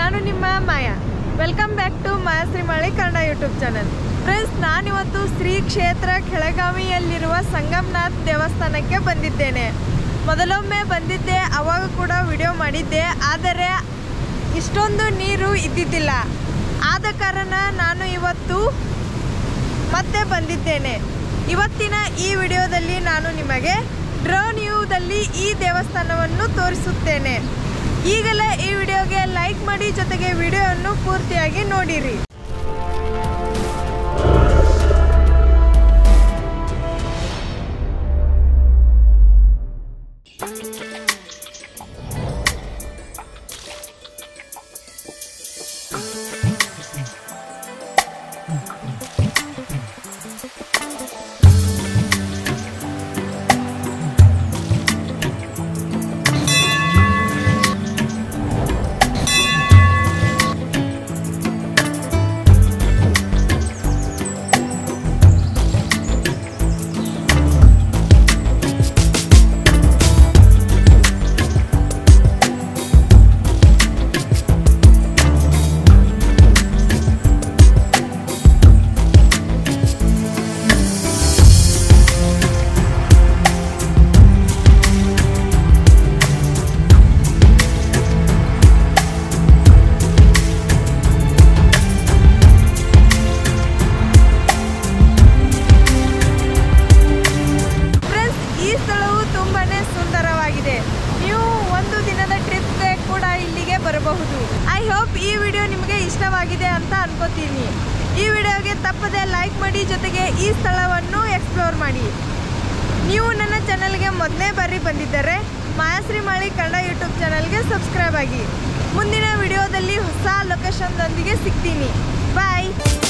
ನಾನು ನಿಮ್ಮ Maya welcome back to Maya Shrimali Kannada YouTube channel friends ನಾನಿವತ್ತು ಶ್ರೀ ಕ್ಷೇತ್ರ ಕೆಳಗಾವಿಯಲ್ಲಿರುವ ಸಂಗಮನಾಥ್ ದೇವಸ್ಥಾನಕ್ಕೆ ಬಂದಿದ್ದೇನೆ ಮೊದಲೊಮ್ಮೆ ಬಂದಿದ್ದೆ ಅವಾಗ ಕೂಡ ವಿಡಿಯೋ ಮಾಡಿದ್ದೆ ಆದರೆ ಇಷ್ಟೊಂದು ನೀರು ಇದ್ದಿದ್ದಿಲ್ಲ ಆದ ಕಾರಣ ನಾನು ಇವತ್ತು ಮತ್ತೆ ಬಂದಿದ್ದೇನೆ ಇವತ್ತಿನ ಈ ವಿಡಿಯೋದಲ್ಲಿ ನಾನು ನಿಮಗೆ ಡ್ರೋನ್ ವ್ಯೂದಲ್ಲಿ ಈ ದೇವಸ್ಥಾನವನ್ನು ತೋರಿಸುತ್ತೇನೆ ಈಗಲೇ ಈ ವಿಡಿಯೋಗೆ ಲೈಕ್ ಮಾಡಿ ಜೊತೆಗೆ ವಿಡಿಯೋವನ್ನು ಪೂರ್ತಿಯಾಗಿ ನೋಡಿರಿ ಫ್ರೆಂಡ್ಸ್ ಈ ಸ್ಥಳವು ತುಂಬಾನೇ ಸುಂದರವಾಗಿದೆ ನೀವು ಒಂದು ದಿನದ ಟ್ರಿಪ್ಗೆ ಕೂಡ ಇಲ್ಲಿಗೆ ಬರಬಹುದು ಐ ಹೋಪ್ ಈ ವಿಡಿಯೋ ನಿಮಗೆ ಇಷ್ಟವಾಗಿದೆ ಅಂತ ಅನ್ಕೋತೀನಿ ಈ ವಿಡಿಯೋಗೆ ತಪ್ಪದೆ ಲೈಕ್ ಮಾಡಿ ಜೊತೆಗೆ ಈ ಸ್ಥಳವನ್ನು ಎಕ್ಸ್ಪ್ಲೋರ್ ಮಾಡಿ ನೀವು ನನ್ನ ಚಾನಲ್ಗೆ ಮೊದಲನೇ ಬಾರಿ ಬಂದಿದ್ದರೆ ಮಾಯಾಶ್ರೀ ಮಾಳಿ ಕನ್ನಡ ಯೂಟ್ಯೂಬ್ ಚಾನಲ್ಗೆ ಸಬ್ಸ್ಕ್ರೈಬ್ ಆಗಿ ಮುಂದಿನ ವಿಡಿಯೋದಲ್ಲಿ ಹೊಸ ಲೊಕೇಶನ್ದೊಂದಿಗೆ ಸಿಗ್ತೀನಿ ಬಾಯ್